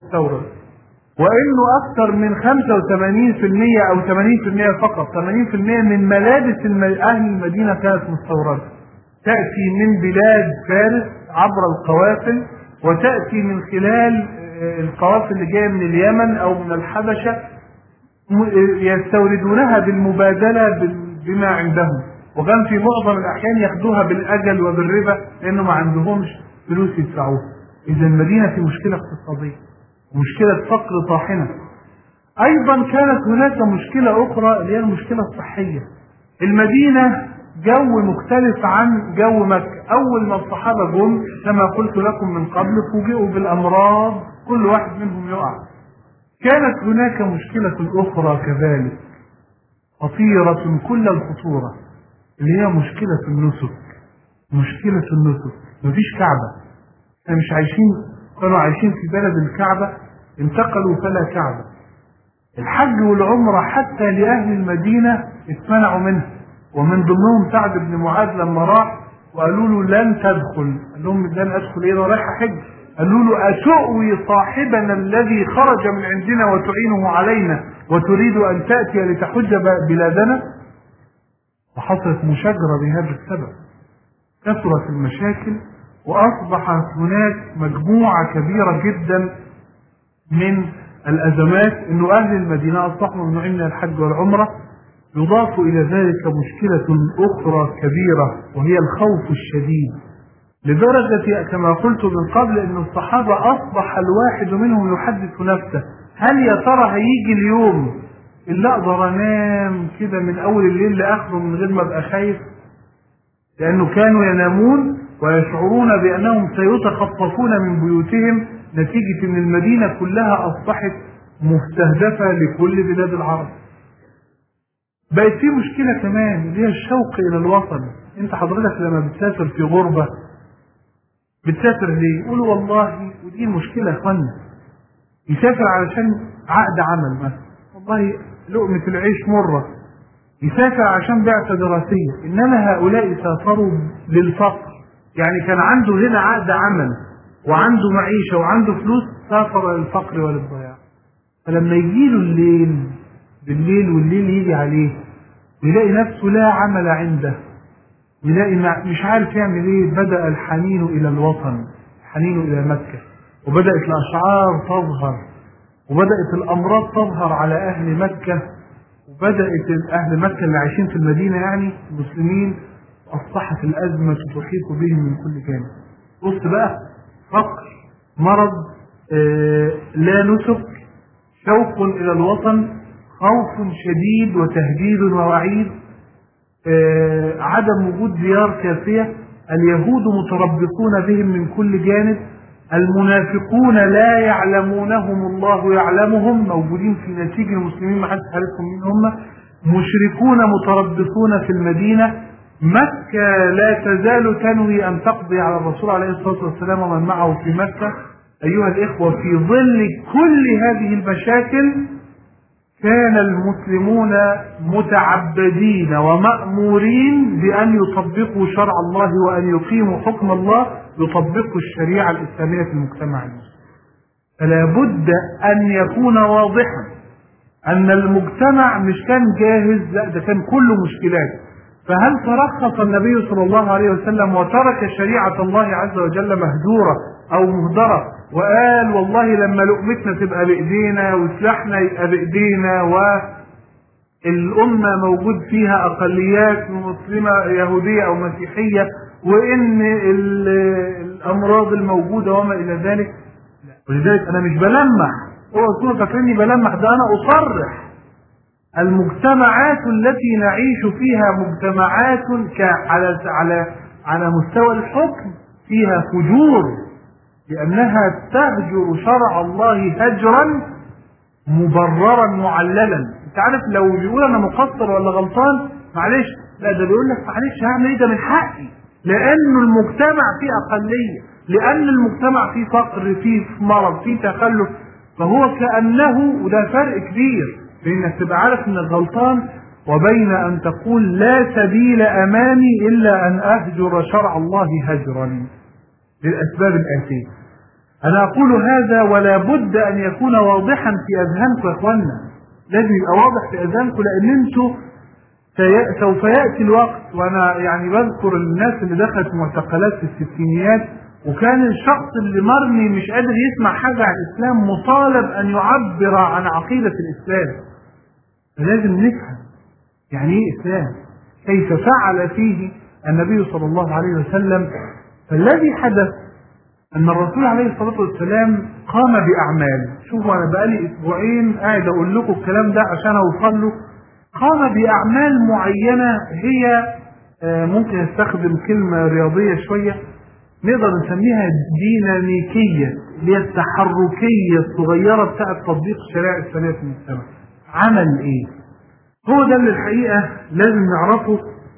مستورد وانه اكثر من 85% او 80% فقط 80% من ملابس الم- اهل المدينه كانت مستورده تاتي من بلاد فارس عبر القوافل وتاتي من خلال آه، القوافل اللي جايه من اليمن او من الحبشه م- يستوردونها بالمبادله بال- بما عندهم وكان في معظم الاحيان ياخدوها بالاجل وبالربا لانه ما عندهمش فلوس يدفعوها اذا المدينه في مشكله اقتصاديه مشكله فقر طاحنه ايضا كانت هناك مشكله اخرى اللي هي المشكله الصحيه المدينه جو مختلف عن جو مكه اول ما الصحابه جم كما قلت لكم من قبل فوجئوا بالامراض كل واحد منهم يقع كانت هناك مشكلة أخرى كذلك خطيرة كل الخطورة اللي هي مشكلة النسك مشكلة النسك مفيش كعبة احنا مش عايشين كانوا عايشين في بلد الكعبة انتقلوا فلا كعبة الحج والعمرة حتى لأهل المدينة اتمنعوا منها ومن ضمنهم سعد بن معاذ لما راح وقالوا له لن تدخل قال لهم لن ادخل ايه انا رايح احج قالوا له اتؤوي صاحبنا الذي خرج من عندنا وتعينه علينا وتريد ان تاتي لتحج ب- بلادنا وحصلت مشاجره بهذا السبب كثرت المشاكل واصبحت هناك مجموعه كبيره جدا من الازمات انه اهل المدينه اصبحوا ممنوعين من الحج والعمره يضاف الى ذلك مشكله اخرى كبيره وهي الخوف الشديد لدرجه كما قلت من قبل ان الصحابه اصبح الواحد منهم يحدث نفسه هل يا ترى هيجي اليوم اللي اقدر انام كده من اول الليل لاخره من غير ما ابقى خايف لأنه كانوا ينامون ويشعرون بأنهم سيتخطفون من بيوتهم نتيجة أن المدينة كلها أصبحت مستهدفة لكل بلاد العرب بقت في مشكلة كمان اللي هي الشوق إلى الوطن أنت حضرتك لما بتسافر في غربة بتسافر ليه؟ يقولوا والله ودي المشكلة يا اخوانا يسافر علشان عقد عمل مثلا والله لقمة العيش مرة يسافر عشان بعثة دراسية إنما هؤلاء سافروا للفقر يعني كان عنده هنا عقد عمل وعنده معيشة وعنده فلوس سافر للفقر وللضياع فلما يجيله الليل بالليل والليل يجي عليه يلاقي نفسه لا عمل عنده يلاقي مع- مش عارف يعمل ايه بدأ الحنين إلى الوطن الحنين إلى مكة وبدأت الأشعار تظهر وبدأت الأمراض تظهر على أهل مكة وبدأت أهل مكة اللي عايشين في المدينة يعني المسلمين أصبحت الأزمة تحيط بهم من كل جانب بص بقى فقر مرض آه، لا نسك شوق إلى الوطن خوف شديد وتهديد ووعيد آه، عدم وجود ديار كافية اليهود متربصون بهم من كل جانب المنافقون لا يعلمونهم الله يعلمهم موجودين في نسيج المسلمين ما حدش عارفهم مين هم مشركون متربصون في المدينة مكة لا تزال تنوي أن تقضي على الرسول عليه الصلاة والسلام ومن معه في مكة أيها الإخوة في ظل كل هذه المشاكل كان المسلمون متعبدين ومأمورين بأن يطبقوا شرع الله وأن يقيموا حكم الله يطبقوا الشريعة الإسلامية في المجتمع المسلم فلا بد أن يكون واضحا أن المجتمع مش كان جاهز لا ده كان كله مشكلات فهل ترخص النبي صلى الله عليه وسلم وترك شريعة الله عز وجل مهجورة أو مهدرة وقال والله لما لقمتنا تبقى بإيدينا وسلاحنا يبقى بإيدينا والأمة موجود فيها أقليات مسلمة يهودية أو مسيحية وإن ال- الأمراض الموجودة وما إلى ذلك ولذلك أنا مش بلمح هو تكونوا فاكريني بلمح ده أنا أصرح المجتمعات التي نعيش فيها مجتمعات ك- على على على مستوى الحكم فيها فجور لأنها تهجر شرع الله هجرا مبررا معللا انت عارف لو بيقول انا مقصر ولا غلطان معلش لا ده بيقول لك معلش هعمل ايه ده من حقي لانه المجتمع فيه اقليه لان المجتمع فيه فقر فيه مرض فيه تخلف فهو كانه وده فرق كبير بين انك تبقى عارف انك غلطان وبين ان تقول لا سبيل امامي الا ان اهجر شرع الله هجرا للاسباب الاتيه أنا أقول هذا ولا بد أن يكون واضحا في أذهانكم يا إخوانا لازم يبقى واضح في أذهانكم لأن أنتوا سي- سوف يأتي الوقت وأنا يعني بذكر الناس اللي دخلت معتقلات في الستينيات وكان الشخص اللي مرمي مش قادر يسمع حاجة عن الإسلام مطالب أن يعبر عن عقيدة الإسلام فلازم نفهم يعني إيه إسلام كيف فعل فيه النبي صلى الله عليه وسلم فالذي حدث أن الرسول عليه الصلاة والسلام قام بأعمال شوفوا أنا بقالي أسبوعين قاعد أقول لكم الكلام ده عشان أوصل له قام بأعمال معينة هي آه، ممكن استخدم كلمة رياضية شوية نقدر نسميها ديناميكية اللي هي التحركية الصغيرة بتاعة تطبيق الشريعة الإسلامية في المجتمع عمل إيه؟ هو ده اللي الحقيقة لازم نعرفه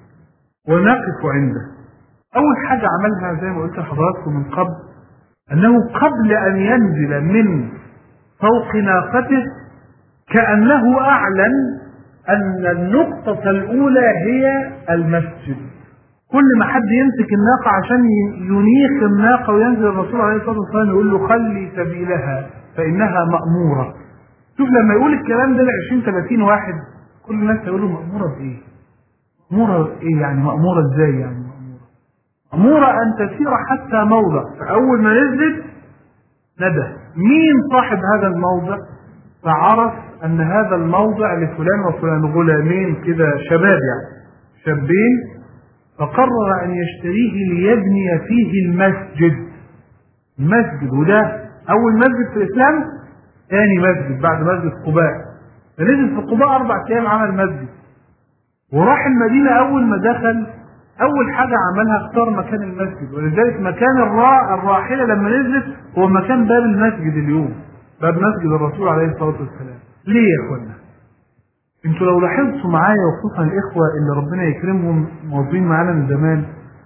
ونقف عنده أول حاجة عملها زي ما قلت لحضراتكم من قبل أنه قبل أن ينزل من فوق ناقته كأنه أعلن أن النقطة الأولى هي المسجد كل ما حد يمسك الناقة عشان ي- ينيخ الناقة وينزل الرسول عليه الصلاة والسلام يقول له خلي سبيلها فإنها مأمورة شوف لما يقول الكلام ده ل 20 30 واحد كل الناس يقول له مأمورة بإيه؟ مأمورة إيه يعني مأمورة إزاي يعني مأمورة؟ مأمورة أن تسير حتى موضع فأول ما نزلت ندى مين صاحب هذا الموضع فعرف أن هذا الموضع لفلان وفلان غلامين كده شباب يعني شابين فقرر أن يشتريه ليبني فيه المسجد المسجد وده أول مسجد في الإسلام ثاني مسجد بعد مسجد قباء فنزل في قباء أربع أيام عمل مسجد وراح المدينة أول ما دخل أول حاجة عملها اختار مكان المسجد ولذلك مكان الرا... الراحلة لما نزلت هو مكان باب المسجد اليوم باب مسجد الرسول عليه الصلاة والسلام ليه يا اخوانا؟ انتوا لو لاحظتوا معايا وخصوصا الإخوة اللي ربنا يكرمهم موجودين معانا من زمان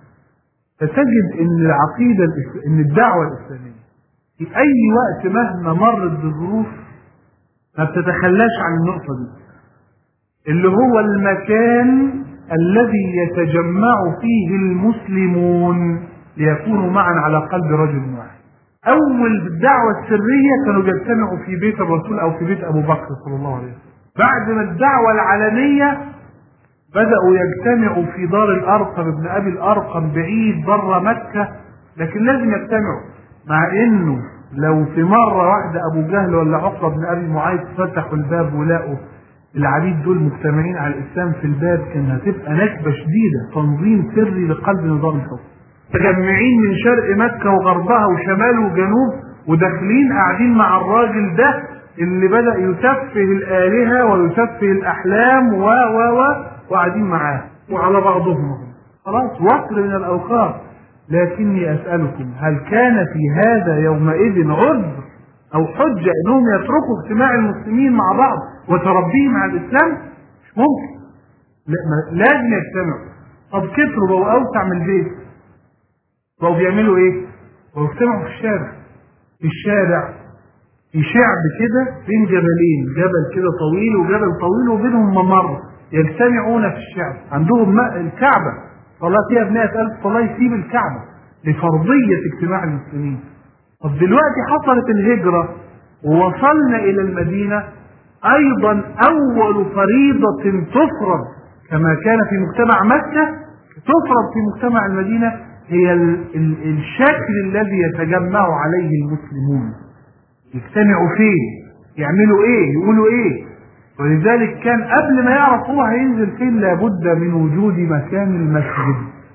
فتجد ان العقيدة الإس- ان الدعوة الإسلامية في أي وقت مهما مرت بظروف ما بتتخلاش عن النقطة دي اللي هو المكان الذي يتجمع فيه المسلمون ليكونوا معا على قلب رجل واحد أول الدعوة السرية كانوا يجتمعوا في بيت الرسول أو في بيت أبو بكر صلى الله عليه وسلم بعد ما الدعوة العلنية بدأوا يجتمعوا في دار الأرقم ابن أبي الأرقم بعيد بره مكة لكن لازم يجتمعوا مع إنه لو في مرة واحدة أبو جهل ولا عقبة بن أبي معيط فتحوا الباب ولقوا العبيد دول مجتمعين على الإسلام في الباب كان هتبقى نكبة شديدة تنظيم سري لقلب نظام الحكم متجمعين من شرق مكة وغربها وشمال وجنوب وداخلين قاعدين مع الراجل ده اللي بدأ يسفه الآلهة ويسفه الأحلام و و و وقاعدين معاه وعلى بعضهم خلاص وصل من الأوقات لكني أسألكم هل كان في هذا يومئذ عذر أو حجة أنهم يتركوا اجتماع المسلمين مع بعض وتربيهم على الإسلام مش ممكن لا ما- لازم يجتمعوا طب كتروا بقوا أوسع من البيت بقوا بيعملوا إيه؟ بقوا يجتمعوا في الشارع في الشارع في شعب كده بين جبلين جبل كده طويل وجبل طويل وبينهم ممر يجتمعون في الشعب عندهم ماء الكعبة صلاة فيها ابنائة ألف صلاة يسيب الكعبة لفرضية اجتماع المسلمين طب دلوقتي حصلت الهجرة ووصلنا إلى المدينة أيضا أول فريضة تفرض كما كان في مجتمع مكة تفرض في مجتمع المدينة هي ال ال الشكل الذي يتجمع عليه المسلمون يجتمعوا فين يعملوا ايه يقولوا ايه ولذلك كان قبل ما يعرف هو هينزل فين لابد من وجود مكان المسجد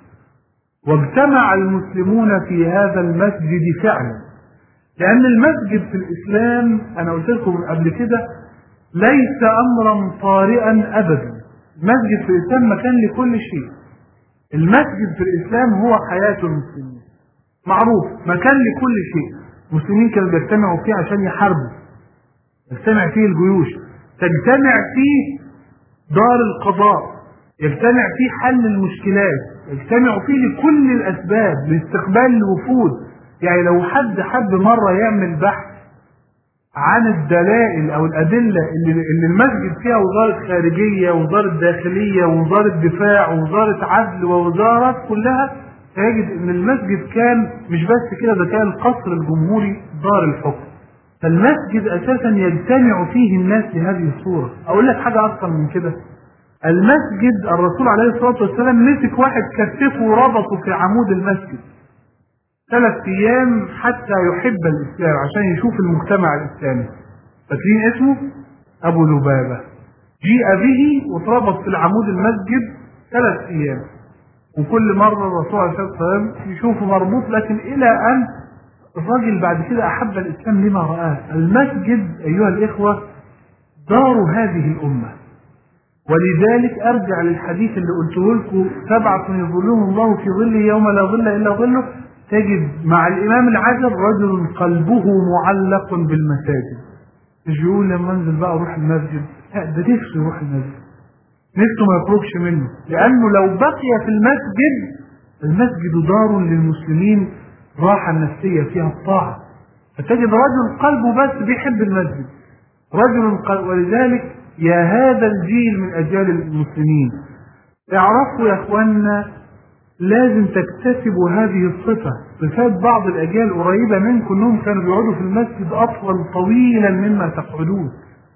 واجتمع المسلمون في هذا المسجد فعلا لأن المسجد في الإسلام أنا قلت لكم قبل كده ليس أمرا طارئا أبدا المسجد في الإسلام مكان لكل شيء المسجد في الإسلام هو حياة المسلمين معروف مكان لكل شيء المسلمين كانوا بيجتمعوا فيه عشان يحاربوا يجتمع فيه الجيوش تجتمع فيه دار القضاء يجتمع فيه حل المشكلات يجتمع فيه لكل الأسباب لاستقبال الوفود يعني لو حد حب مرة يعمل بحث عن الدلائل او الادله اللي, اللي المسجد فيها وزاره خارجيه ووزاره داخليه ووزاره دفاع ووزاره عدل ووزارات كلها تجد ان المسجد كان مش بس كده ده كان القصر الجمهوري دار الحكم فالمسجد اساسا يجتمع فيه الناس بهذه الصوره اقول لك حاجه اكثر من كده المسجد الرسول عليه الصلاه والسلام مسك واحد كتفه وربطه في عمود المسجد ثلاث ايام حتى يحب الاسلام عشان يشوف المجتمع الاسلامي فاكرين اسمه ابو لبابه جيء به واتربط في العمود المسجد ثلاث ايام وكل مره الرسول عليه الصلاه والسلام يشوفه مربوط لكن الى ان الراجل بعد كده احب الاسلام لما رآه المسجد ايها الاخوه دار هذه الامه ولذلك ارجع للحديث اللي قلته لكم سبعه يظلهم الله في ظله يوم لا ظل الا ظله تجد مع الامام العجب رجل قلبه معلق بالمساجد مش بيقول لما انزل بقى اروح المسجد لا ده نفسه يروح المسجد نفسه ما يخرجش منه لانه لو بقي في المسجد المسجد دار للمسلمين راحه نفسيه فيها الطاعه فتجد رجل قلبه بس بيحب المسجد رجل قلب ولذلك يا هذا الجيل من اجيال المسلمين اعرفوا يا اخواننا لازم تكتسبوا هذه الصفة صفات بعض الأجيال قريبة منكم أنهم كانوا بيقعدوا في المسجد أطول طويلا مما تقعدون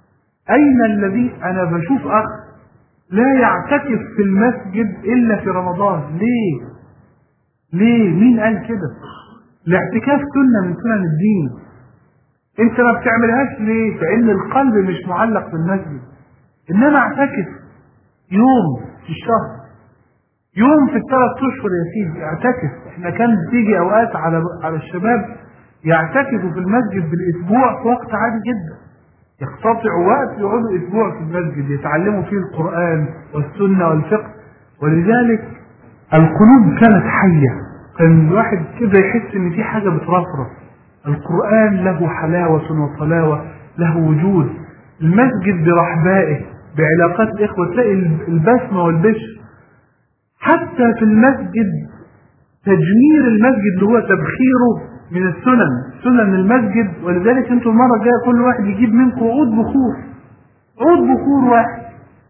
أين الذي أنا بشوف أخ لا يعتكف في المسجد إلا في رمضان ليه ليه مين قال كده الاعتكاف سنة من سنن الدين انت ما بتعملهاش ليه فإن القلب مش معلق بالمسجد إنما اعتكف يوم في الشهر يوم في الثلاث اشهر يا سيدي اعتكف احنا كان بتيجي اوقات على على الشباب يعتكفوا في المسجد بالاسبوع في وقت عادي جدا يقتطعوا وقت يقعدوا اسبوع في المسجد يتعلموا فيه القران والسنه والفقه ولذلك القلوب كانت حيه كان الواحد كده يحس ان في حاجه بترفرف القران له حلاوه وطلاوه له وجود المسجد برحبائه بعلاقات الاخوه تلاقي البسمه والبشر حتى في المسجد تجمير المسجد اللي هو تبخيره من السنن سنن المسجد ولذلك انتم المره الجايه كل واحد يجيب منكم عود بخور عود بخور واحد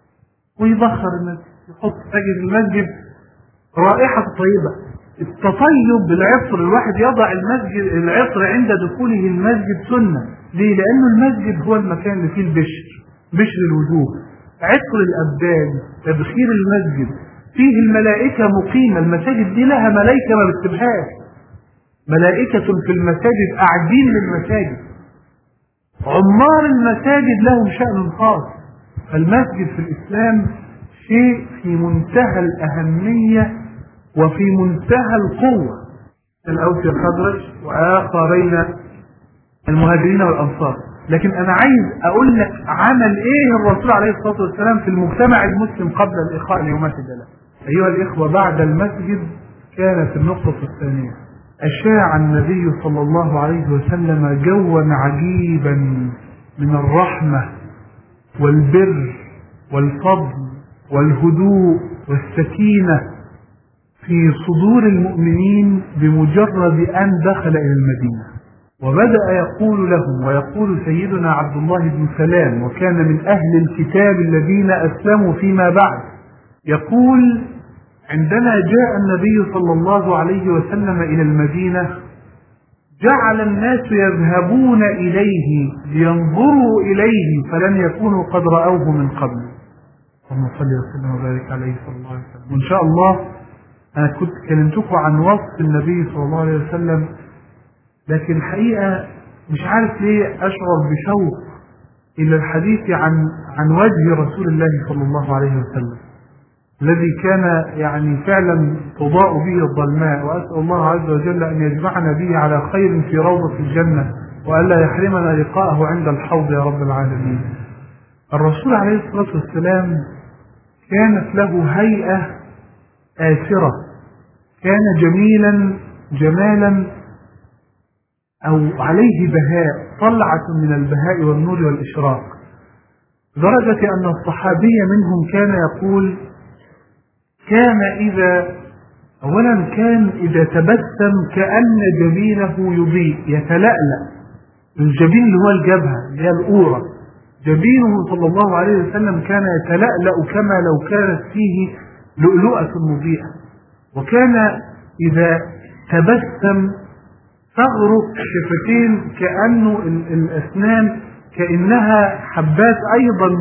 ويبخر المسجد يحط تجد المسجد رائحة طيبة التطيب بالعطر الواحد يضع المسجد العطر عند دخوله المسجد سنة ليه؟ لأنه المسجد هو المكان اللي فيه البشر بشر الوجوه عطر الأبدان تبخير المسجد فيه الملائكة مقيمة المساجد دي لها ملائكة ما بتسيبهاش ملائكة في المساجد قاعدين للمساجد عمار المساجد لهم شأن خاص المسجد في الإسلام شيء في منتهى الأهمية وفي منتهى القوة الأوس الخضرج وآخرين المهاجرين والأنصار لكن أنا عايز أقول لك عمل إيه الرسول عليه الصلاة والسلام في المجتمع المسلم قبل الإخاء ليمثل له أيها الإخوة بعد المسجد كانت النقطة الثانية أشاع النبي صلى الله عليه وسلم جوا عجيبا من الرحمة والبر والفضل والهدوء والسكينة في صدور المؤمنين بمجرد أن دخل إلى المدينة وبدأ يقول لهم ويقول سيدنا عبد الله بن سلام وكان من أهل الكتاب الذين أسلموا فيما بعد يقول عندما جاء النبي صلى الله عليه وسلم إلى المدينة جعل الناس يذهبون إليه لينظروا إليه فلم يكونوا قد رأوه من قبل اللهم صل وسلم وبارك عليه صلى الله عليه وسلم وإن شاء الله أنا كنت كلمتكم عن وصف النبي صلى الله عليه وسلم لكن الحقيقة مش عارف ليه أشعر بشوق إلى الحديث عن عن وجه رسول الله صلى الله عليه وسلم الذي كان يعني فعلا تضاء به الظلماء وأسأل الله عز وجل أن يجمعنا به على خير في روضة الجنة وألا يحرمنا لقاءه عند الحوض يا رب العالمين الرسول عليه الصلاة والسلام كانت له هيئة آسرة كان جميلا جمالا أو عليه بهاء طلعة من البهاء والنور والإشراق درجة أن الصحابي منهم كان يقول كان إذا أولا كان إذا تبسم كأن جبينه يضيء يتلألأ الجبين اللي هو الجبهة اللي هي الأورة جبينه صلى الله عليه وسلم كان يتلألأ كما لو كانت فيه لؤلؤة مضيئة وكان إذا تبسم تغرق شفتين كأنه ال- الأسنان كأنها حبات أيضا